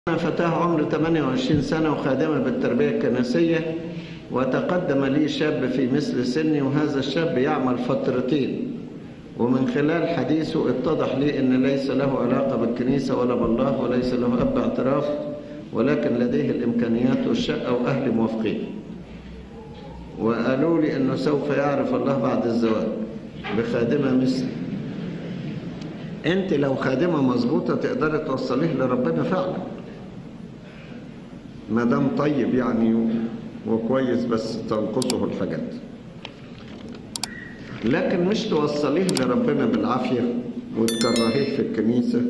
أنا فتاة عمر 28 سنة وخادمة بالتربية الكنسية وتقدم لي شاب في مثل سني وهذا الشاب يعمل فترتين ومن خلال حديثه اتضح لي أن ليس له علاقة بالكنيسة ولا بالله وليس له أب اعتراف ولكن لديه الإمكانيات والشقة وأهلي موافقين وقالوا لي أنه سوف يعرف الله بعد الزواج بخادمة مثلي أنت لو خادمة مظبوطة تقدر توصليه لربنا فعلا ما دام طيب يعني وكويس بس تنقصه الحاجات لكن مش توصليه لربنا بالعافية وتكرهيه في الكنيسة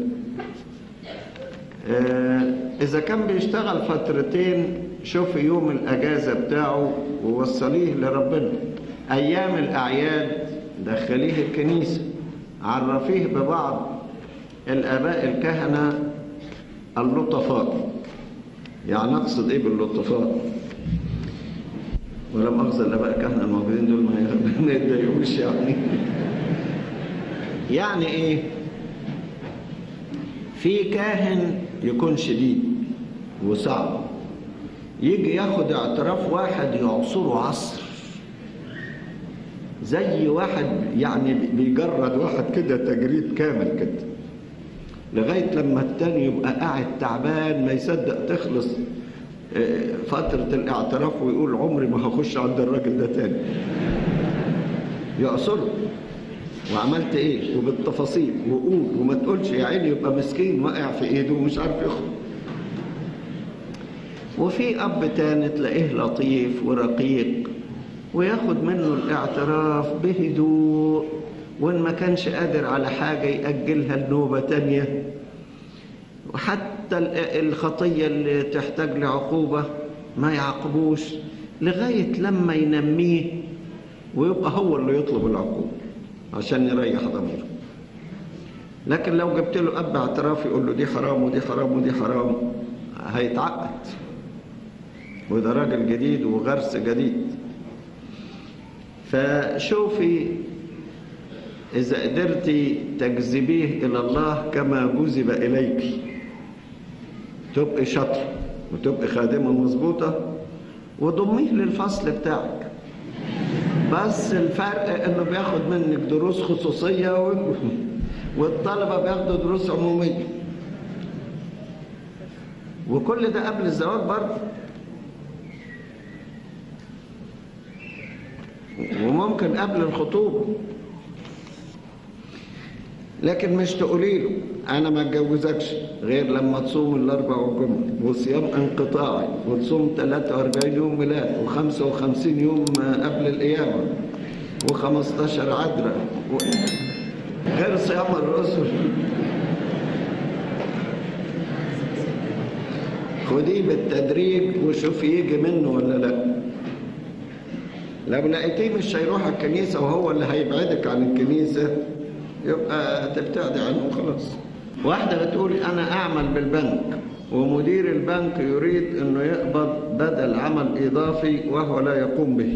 إذا كان بيشتغل فترتين شوفي يوم الأجازة بتاعه ووصليه لربنا أيام الأعياد دخليه الكنيسة عرفيه ببعض الآباء الكهنة اللطفاء يعني أقصد إيه باللطفاء ولا مؤاخذة الآباء الكهنة الموجودين دول ما يتضايقوش يعني يعني إيه في كاهن يكون شديد وصعب يجي ياخد اعتراف واحد يعصره عصر زي واحد يعني بيجرد واحد كده تجريد كامل كده لغاية لما التاني يبقى قاعد تعبان ما يصدق تخلص فترة الاعتراف ويقول عمري ما هخش عند الراجل ده تاني يعصره وعملت ايه وبالتفاصيل وقول وما تقولش يا عيني يبقى مسكين واقع في ايده ومش عارف يخرج وفي اب تاني تلاقيه لطيف ورقيق وياخد منه الاعتراف بهدوء وان ما كانش قادر على حاجة يأجلها لنوبة تانية وحتى الخطية اللي تحتاج لعقوبة ما يعاقبوش لغاية لما ينميه ويبقى هو اللي يطلب العقوبة عشان يريح ضميره لكن لو جبت له أب اعتراف يقول له دي حرام ودي حرام ودي حرام هيتعقد وده راجل جديد وغرس جديد فشوفي إذا قدرتي تجذبيه إلى الله كما جذب إليك تبقي شاطرة وتبقي خادمة مظبوطة وضميه للفصل بتاعك بس الفرق انه بياخد منك دروس خصوصية والطلبة بياخدوا دروس عمومية وكل ده قبل الزواج برضه وممكن قبل الخطوبة لكن مش تقولي له انا ما اتجوزكش غير لما تصوم الاربع والجمعه وصيام انقطاعي وتصوم 43 يوم ميلاد و55 يوم قبل القيامه و15 عذراء و... غير صيام الرسل خديه بالتدريج وشوفي يجي منه ولا لا لو لقيتيه مش هيروح الكنيسه وهو اللي هيبعدك عن الكنيسه يبقى تبتعد عنه خلاص واحدة بتقول أنا أعمل بالبنك ومدير البنك يريد أنه يقبض بدل عمل إضافي وهو لا يقوم به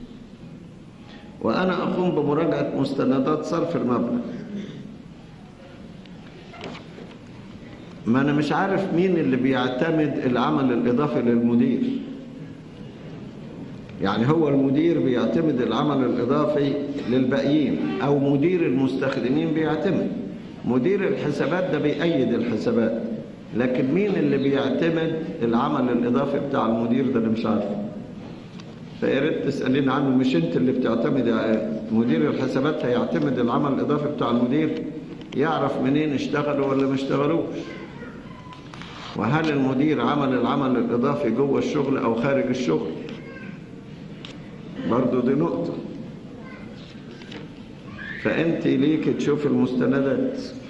وأنا أقوم بمراجعة مستندات صرف المبلغ ما أنا مش عارف مين اللي بيعتمد العمل الإضافي للمدير يعني هو المدير بيعتمد العمل الإضافي للباقيين أو مدير المستخدمين بيعتمد مدير الحسابات ده بيأيد الحسابات لكن مين اللي بيعتمد العمل الإضافي بتاع المدير ده اللي مش عارفه فيا ريت تسألين عنه مش انت اللي بتعتمد مدير الحسابات هيعتمد العمل الإضافي بتاع المدير يعرف منين اشتغلوا ولا ما اشتغلوش وهل المدير عمل العمل الإضافي جوه الشغل أو خارج الشغل برضو دي نقطة فأنت ليك تشوف المستندات